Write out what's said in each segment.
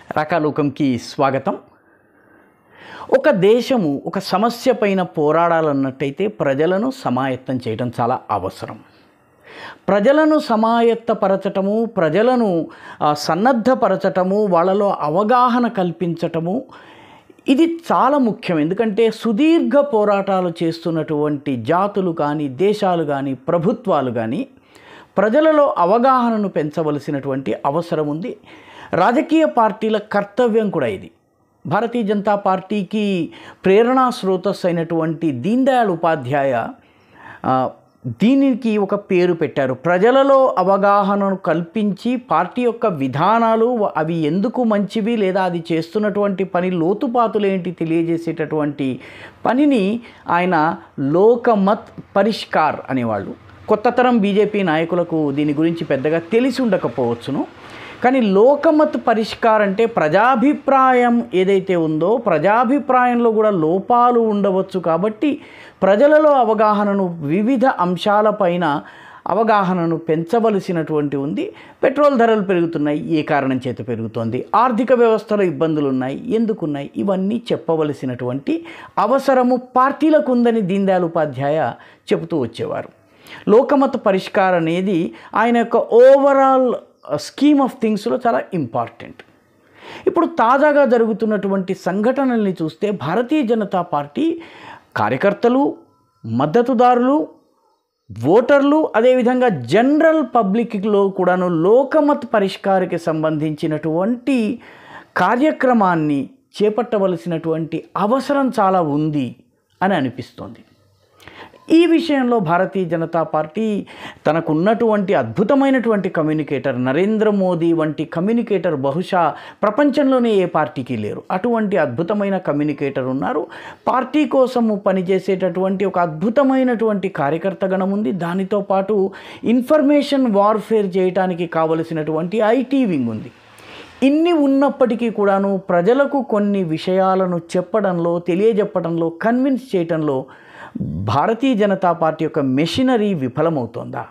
రకాలోకంకి స్వాగతం ఒక దేశము ఒక సమస్య పైన పోరాడాలన్నట్టయితే ప్రజలను సమాయత్తం చేయడం చాలా అవసరం ప్రజలను సమాయత్తపరచటము ప్రజలను ఆ, సన్నద్ధపరచటము వాళ్ళలో అవగాహన కల్పించటము ఇది చాలా ముఖ్యం ఎందుకంటే సుదీర్ఘ పోరాటాలు చేస్తున్నటువంటి జాతులు కానీ దేశాలు కానీ ప్రభుత్వాలు కానీ ప్రజలలో అవగాహనను పెంచవలసినటువంటి అవసరం ఉంది రాజకీయ పార్టీల కర్తవ్యం కూడా ఇది భారతీయ జనతా పార్టీకి ప్రేరణా స్రోతస్ అయినటువంటి దీన్ దయాళ్ ఉపాధ్యాయ ఆ, దీనికి ఒక పేరు పెట్టారు ప్రజలలో అవగాహనను కల్పించి పార్టీ యొక్క విధానాలు అవి ఎందుకు మంచివి లేదా అది చేస్తున్నటువంటి పని లోతుపాతులేంటి తెలియజేసేటటువంటి పనిని ఆయన లోకమత్ పరిష్కార్ అనేవాళ్ళు కొత్త తరం బీజేపీ నాయకులకు దీని గురించి పెద్దగా తెలిసి ఉండకపోవచ్చును కానీ లోకమత్ పరిష్కార్ అంటే ప్రజాభిప్రాయం ఏదైతే ఉందో ప్రజాభిప్రాయంలో కూడా లోపాలు ఉండవచ్చు కాబట్టి ప్రజలలో అవగాహనను వివిధ అంశాలపైన అవగాహనను పెంచవలసినటువంటి ఉంది పెట్రోల్ ధరలు పెరుగుతున్నాయి ఏ కారణం చేత పెరుగుతోంది ఆర్థిక వ్యవస్థలో ఇబ్బందులు ఉన్నాయి ఎందుకున్నాయి ఇవన్నీ చెప్పవలసినటువంటి అవసరము పార్టీలకు ఉందని దీన్ దయాళ్ ఉపాధ్యాయ చెబుతూ వచ్చేవారు లోకమత పరిష్కారం అనేది ఆయన యొక్క ఓవరాల్ స్కీమ్ ఆఫ్ థింగ్స్లో చాలా ఇంపార్టెంట్ ఇప్పుడు తాజాగా జరుగుతున్నటువంటి సంఘటనల్ని చూస్తే భారతీయ జనతా పార్టీ కార్యకర్తలు మద్దతుదారులు ఓటర్లు అదేవిధంగా జనరల్ పబ్లిక్లో కూడాను లోకమత్ పరిష్కారకి సంబంధించినటువంటి కార్యక్రమాన్ని చేపట్టవలసినటువంటి అవసరం చాలా ఉంది అని అనిపిస్తోంది ఈ విషయంలో భారతీయ జనతా పార్టీ తనకున్నటువంటి అద్భుతమైనటువంటి కమ్యూనికేటర్ నరేంద్ర మోదీ వంటి కమ్యూనికేటర్ బహుశా ప్రపంచంలోనే ఏ పార్టీకి లేరు అటువంటి అద్భుతమైన కమ్యూనికేటర్ ఉన్నారు పార్టీ కోసము పనిచేసేటటువంటి ఒక అద్భుతమైనటువంటి కార్యకర్త గణం ఉంది దానితో పాటు ఇన్ఫర్మేషన్ వార్ఫేర్ చేయడానికి కావలసినటువంటి ఐటీ వింగ్ ఉంది ఇన్ని ఉన్నప్పటికీ కూడాను ప్రజలకు కొన్ని విషయాలను చెప్పడంలో తెలియజెప్పడంలో కన్విన్స్ చేయటంలో భారతీయ జనతా పార్టీ యొక్క మెషినరీ విఫలమవుతోందా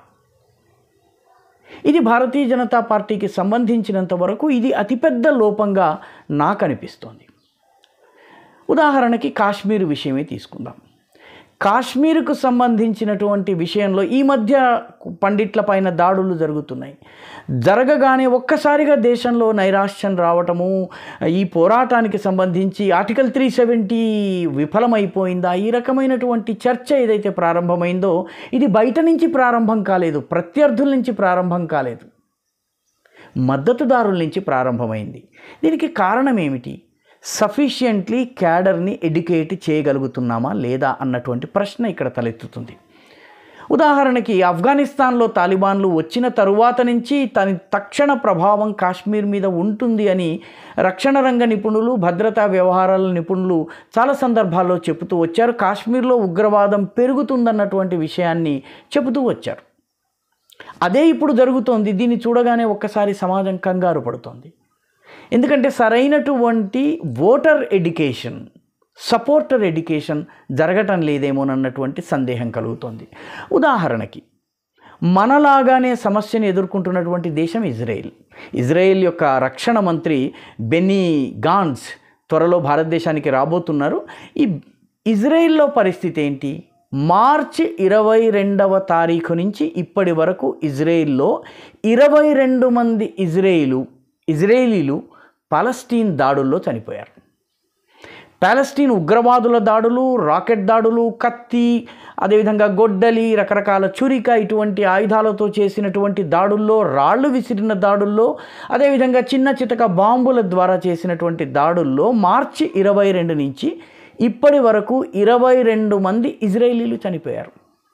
ఇది భారతీయ జనతా పార్టీకి సంబంధించినంత వరకు ఇది అతిపెద్ద లోపంగా నాకు అనిపిస్తోంది ఉదాహరణకి కాశ్మీర్ విషయమే తీసుకుందాం కాశ్మీర్కు సంబంధించినటువంటి విషయంలో ఈ మధ్య పండిట్ల పైన దాడులు జరుగుతున్నాయి జరగగానే ఒక్కసారిగా దేశంలో నైరాశ్యం రావటము ఈ పోరాటానికి సంబంధించి ఆర్టికల్ త్రీ సెవెంటీ విఫలమైపోయిందా ఈ రకమైనటువంటి చర్చ ఏదైతే ప్రారంభమైందో ఇది బయట నుంచి ప్రారంభం కాలేదు ప్రత్యర్థుల నుంచి ప్రారంభం కాలేదు మద్దతుదారుల నుంచి ప్రారంభమైంది దీనికి కారణం ఏమిటి సఫిషియెంట్లీ క్యాడర్ని ఎడ్యుకేట్ చేయగలుగుతున్నామా లేదా అన్నటువంటి ప్రశ్న ఇక్కడ తలెత్తుతుంది ఉదాహరణకి ఆఫ్ఘనిస్తాన్లో తాలిబాన్లు వచ్చిన తరువాత నుంచి తన తక్షణ ప్రభావం కాశ్మీర్ మీద ఉంటుంది అని రక్షణ రంగ నిపుణులు భద్రతా వ్యవహారాల నిపుణులు చాలా సందర్భాల్లో చెబుతూ వచ్చారు కాశ్మీర్లో ఉగ్రవాదం పెరుగుతుందన్నటువంటి విషయాన్ని చెబుతూ వచ్చారు అదే ఇప్పుడు జరుగుతోంది దీన్ని చూడగానే ఒక్కసారి సమాజం కంగారు పడుతోంది ఎందుకంటే సరైనటువంటి ఓటర్ ఎడ్యుకేషన్ సపోర్టర్ ఎడ్యుకేషన్ జరగటం లేదేమోనన్నటువంటి సందేహం కలుగుతోంది ఉదాహరణకి మనలాగానే సమస్యను ఎదుర్కొంటున్నటువంటి దేశం ఇజ్రాయెల్ ఇజ్రాయెల్ యొక్క రక్షణ మంత్రి బెన్నీ గాన్స్ త్వరలో భారతదేశానికి రాబోతున్నారు ఈ ఇజ్రాయెల్లో పరిస్థితి ఏంటి మార్చి ఇరవై రెండవ తారీఖు నుంచి ఇప్పటి వరకు ఇజ్రాయెల్లో ఇరవై రెండు మంది ఇజ్రాయిలు ఇజ్రాయేలీలు పాలస్టీన్ దాడుల్లో చనిపోయారు పాలస్టీన్ ఉగ్రవాదుల దాడులు రాకెట్ దాడులు కత్తి అదేవిధంగా గొడ్డలి రకరకాల చురిక ఇటువంటి ఆయుధాలతో చేసినటువంటి దాడుల్లో రాళ్ళు విసిరిన దాడుల్లో అదేవిధంగా చిన్న చితక బాంబుల ద్వారా చేసినటువంటి దాడుల్లో మార్చి ఇరవై రెండు నుంచి ఇప్పటి వరకు ఇరవై రెండు మంది ఇజ్రాయేలీలు చనిపోయారు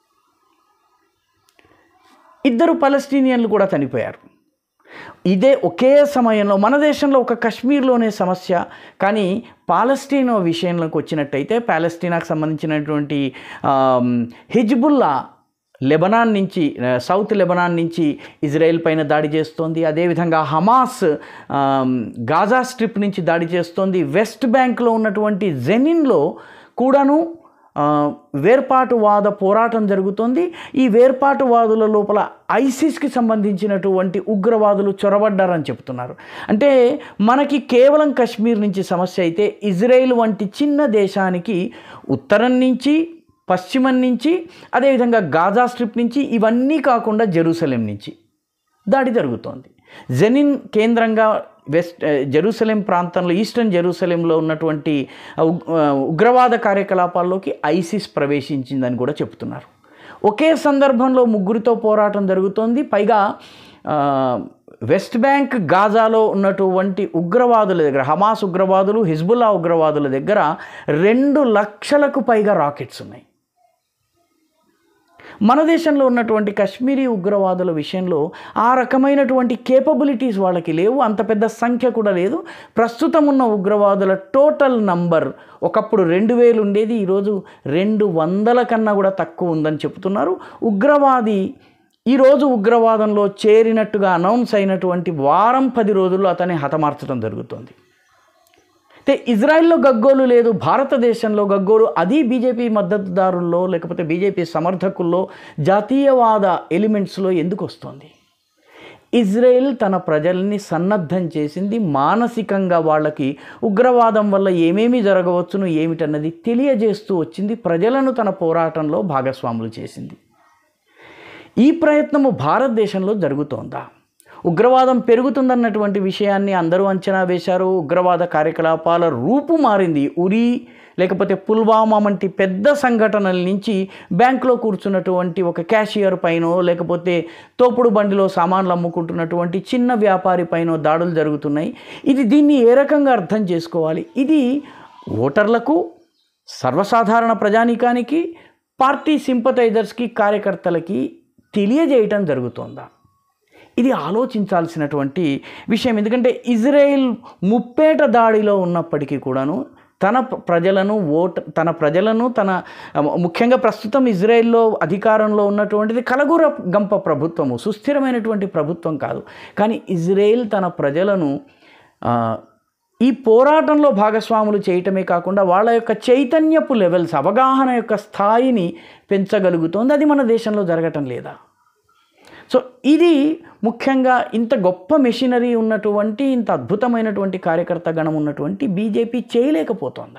ఇద్దరు పలస్టీనియన్లు కూడా చనిపోయారు ఇదే ఒకే సమయంలో మన దేశంలో ఒక కశ్మీర్లోనే సమస్య కానీ పాలస్తీనా విషయంలోకి వచ్చినట్టయితే పాలస్తీనాకు సంబంధించినటువంటి ఆమ్, హిజ్బుల్లా లెబనాన్ నుంచి ఆ, సౌత్ లెబనాన్ నుంచి ఇజ్రాయెల్ పైన దాడి చేస్తోంది అదేవిధంగా హమాస్ ఆమ్, గాజా స్ట్రిప్ నుంచి దాడి చేస్తోంది వెస్ట్ బ్యాంక్లో ఉన్నటువంటి జెనిన్లో కూడాను ఆ, వేర్పాటువాద పోరాటం జరుగుతోంది ఈ వేర్పాటువాదుల లోపల ఐసిస్కి సంబంధించినటువంటి ఉగ్రవాదులు చొరబడ్డారని చెప్తున్నారు అంటే మనకి కేవలం కశ్మీర్ నుంచి సమస్య అయితే ఇజ్రాయెల్ వంటి చిన్న దేశానికి ఉత్తరం నుంచి పశ్చిమం నుంచి అదేవిధంగా గాజా స్ట్రిప్ నుంచి ఇవన్నీ కాకుండా జెరూసలేం నుంచి దాడి జరుగుతోంది జెనిన్ కేంద్రంగా వెస్ట్ ఆ, జెరూసలేం ప్రాంతంలో ఈస్టర్న్ జెరూసలేంలో ఉన్నటువంటి ఆ, ఉగ్- ఆ, ఉగ్రవాద కార్యకలాపాల్లోకి ఐసిస్ ప్రవేశించిందని కూడా చెప్తున్నారు ఒకే సందర్భంలో ముగ్గురితో పోరాటం జరుగుతోంది పైగా ఆ, వెస్ట్ బ్యాంక్ గాజాలో ఉన్నటువంటి ఉగ్రవాదుల దగ్గర హమాస్ ఉగ్రవాదులు హిజ్బుల్లా ఉగ్రవాదుల దగ్గర రెండు లక్షలకు పైగా రాకెట్స్ ఉన్నాయి మన దేశంలో ఉన్నటువంటి కశ్మీరీ ఉగ్రవాదుల విషయంలో ఆ రకమైనటువంటి కేపబిలిటీస్ వాళ్ళకి లేవు అంత పెద్ద సంఖ్య కూడా లేదు ప్రస్తుతం ఉన్న ఉగ్రవాదుల టోటల్ నంబర్ ఒకప్పుడు రెండు వేలు ఉండేది ఈరోజు రెండు వందల కన్నా కూడా తక్కువ ఉందని చెప్తున్నారు ఉగ్రవాది ఈరోజు ఉగ్రవాదంలో చేరినట్టుగా అనౌన్స్ అయినటువంటి వారం పది రోజుల్లో అతన్ని హతమార్చడం జరుగుతుంది అయితే ఇజ్రాయెల్లో గగ్గోలు లేదు భారతదేశంలో గగ్గోలు అది బీజేపీ మద్దతుదారుల్లో లేకపోతే బీజేపీ సమర్థకుల్లో జాతీయవాద ఎలిమెంట్స్లో ఎందుకు వస్తుంది ఇజ్రాయెల్ తన ప్రజల్ని సన్నద్ధం చేసింది మానసికంగా వాళ్ళకి ఉగ్రవాదం వల్ల ఏమేమి జరగవచ్చును ఏమిటన్నది తెలియజేస్తూ వచ్చింది ప్రజలను తన పోరాటంలో భాగస్వాములు చేసింది ఈ ప్రయత్నము భారతదేశంలో జరుగుతోందా ఉగ్రవాదం పెరుగుతుందన్నటువంటి విషయాన్ని అందరూ అంచనా వేశారు ఉగ్రవాద కార్యకలాపాల రూపు మారింది ఉరి లేకపోతే పుల్వామా వంటి పెద్ద సంఘటనల నుంచి బ్యాంకులో కూర్చున్నటువంటి ఒక క్యాషియర్ పైనో లేకపోతే తోపుడు బండిలో సామాన్లు అమ్ముకుంటున్నటువంటి చిన్న వ్యాపారి పైనో దాడులు జరుగుతున్నాయి ఇది దీన్ని ఏ రకంగా అర్థం చేసుకోవాలి ఇది ఓటర్లకు సర్వసాధారణ ప్రజానీకానికి పార్టీ సింపతైజర్స్కి కార్యకర్తలకి తెలియజేయటం జరుగుతోందా ఇది ఆలోచించాల్సినటువంటి విషయం ఎందుకంటే ఇజ్రాయెల్ ముప్పేట దాడిలో ఉన్నప్పటికీ కూడాను తన ప్ర- ప్రజలను ఓట్ తన ప్రజలను తన ముఖ్యంగా ప్రస్తుతం ఇజ్రాయెల్లో అధికారంలో ఉన్నటువంటిది కలగుర గంప ప్రభుత్వము సుస్థిరమైనటువంటి ప్రభుత్వం కాదు కానీ ఇజ్రాయెల్ తన ప్రజలను ఆ, ఈ పోరాటంలో భాగస్వాములు చేయటమే కాకుండా వాళ్ళ యొక్క చైతన్యపు లెవెల్స్ అవగాహన యొక్క స్థాయిని పెంచగలుగుతోంది అది మన దేశంలో జరగటం లేదా సో ఇది ముఖ్యంగా ఇంత గొప్ప మెషినరీ ఉన్నటువంటి ఇంత అద్భుతమైనటువంటి కార్యకర్త గణం ఉన్నటువంటి బీజేపీ చేయలేకపోతోందా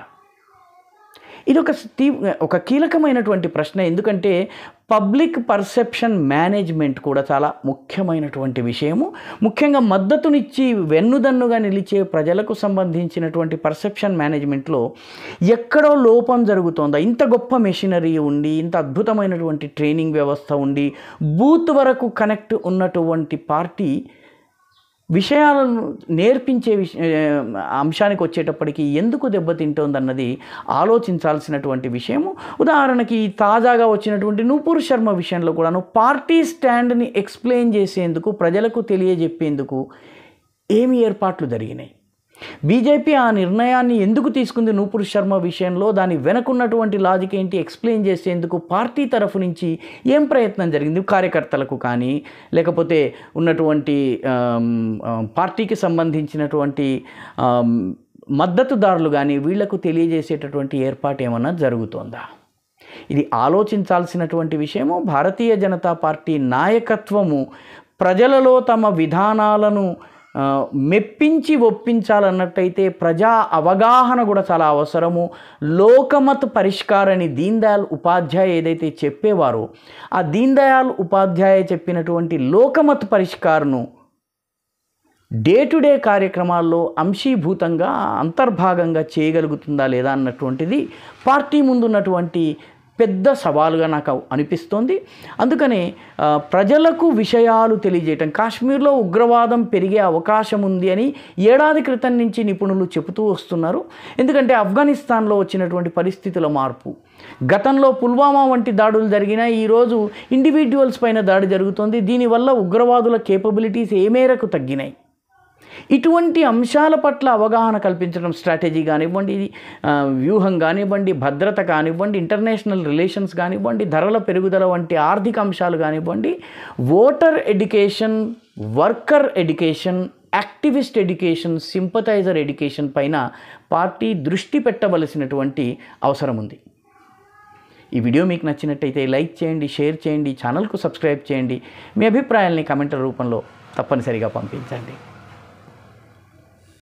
ఇది ఒక తీ ఒక కీలకమైనటువంటి ప్రశ్న ఎందుకంటే పబ్లిక్ పర్సెప్షన్ మేనేజ్మెంట్ కూడా చాలా ముఖ్యమైనటువంటి విషయము ముఖ్యంగా మద్దతునిచ్చి వెన్నుదన్నుగా నిలిచే ప్రజలకు సంబంధించినటువంటి పర్సెప్షన్ మేనేజ్మెంట్లో ఎక్కడో లోపం జరుగుతోందా ఇంత గొప్ప మెషినరీ ఉండి ఇంత అద్భుతమైనటువంటి ట్రైనింగ్ వ్యవస్థ ఉండి బూత్ వరకు కనెక్ట్ ఉన్నటువంటి పార్టీ విషయాలను నేర్పించే విష అంశానికి వచ్చేటప్పటికి ఎందుకు దెబ్బతింటోందన్నది ఆలోచించాల్సినటువంటి విషయము ఉదాహరణకి ఈ తాజాగా వచ్చినటువంటి నూపూర్ శర్మ విషయంలో కూడాను పార్టీ స్టాండ్ని ఎక్స్ప్లెయిన్ చేసేందుకు ప్రజలకు తెలియజెప్పేందుకు ఏమి ఏర్పాట్లు జరిగినాయి బీజేపీ ఆ నిర్ణయాన్ని ఎందుకు తీసుకుంది నూపూర్ శర్మ విషయంలో దాని వెనకున్నటువంటి లాజిక్ ఏంటి ఎక్స్ప్లెయిన్ చేసేందుకు పార్టీ తరఫు నుంచి ఏం ప్రయత్నం జరిగింది కార్యకర్తలకు కానీ లేకపోతే ఉన్నటువంటి ఆమ్, ఆ, పార్టీకి సంబంధించినటువంటి ఆమ్, మద్దతుదారులు కానీ వీళ్లకు తెలియజేసేటటువంటి ఏర్పాటు ఏమన్నా జరుగుతోందా ఇది ఆలోచించాల్సినటువంటి విషయము భారతీయ జనతా పార్టీ నాయకత్వము ప్రజలలో తమ విధానాలను ఆ, మెప్పించి ఒప్పించాలన్నట్టయితే ప్రజా అవగాహన కూడా చాలా అవసరము లోకమత్ పరిష్కారాన్ని దీన్ దయాల్ ఉపాధ్యాయ ఏదైతే చెప్పేవారో ఆ దీన్ దయాల్ ఉపాధ్యాయ చెప్పినటువంటి లోకమత్ పరిష్కారను డే టు డే కార్యక్రమాల్లో అంశీభూతంగా అంతర్భాగంగా చేయగలుగుతుందా లేదా అన్నటువంటిది పార్టీ ముందున్నటువంటి పెద్ద సవాలుగా నాకు అనిపిస్తోంది అందుకనే ఆ, ప్రజలకు విషయాలు తెలియజేయటం కాశ్మీర్లో ఉగ్రవాదం పెరిగే అవకాశం ఉంది అని ఏడాది క్రితం నుంచి నిపుణులు చెబుతూ వస్తున్నారు ఎందుకంటే ఆఫ్ఘనిస్తాన్లో వచ్చినటువంటి పరిస్థితుల మార్పు గతంలో పుల్వామా వంటి దాడులు జరిగినా ఈరోజు ఇండివిజువల్స్ పైన దాడి జరుగుతోంది దీనివల్ల ఉగ్రవాదుల కేపబిలిటీస్ ఏ మేరకు తగ్గినాయి ఇటువంటి అంశాల పట్ల అవగాహన కల్పించడం స్ట్రాటజీ కానివ్వండి ఇది ఆ, వ్యూహం కానివ్వండి భద్రత కానివ్వండి ఇంటర్నేషనల్ రిలేషన్స్ కానివ్వండి ధరల పెరుగుదల వంటి ఆర్థిక అంశాలు కానివ్వండి voter education worker education activist education sympathizer education పైన పార్టీ దృష్టి పెట్టవలసినటువంటి అవసరం ఉంది ఈ వీడియో మీకు నచ్చినట్టయితే లైక్ చేయండి షేర్ చేయండి ఛానల్కు సబ్స్క్రైబ్ చేయండి మీ అభిప్రాయాల్ని కమెంట్ల రూపంలో తప్పనిసరిగా పంపించండి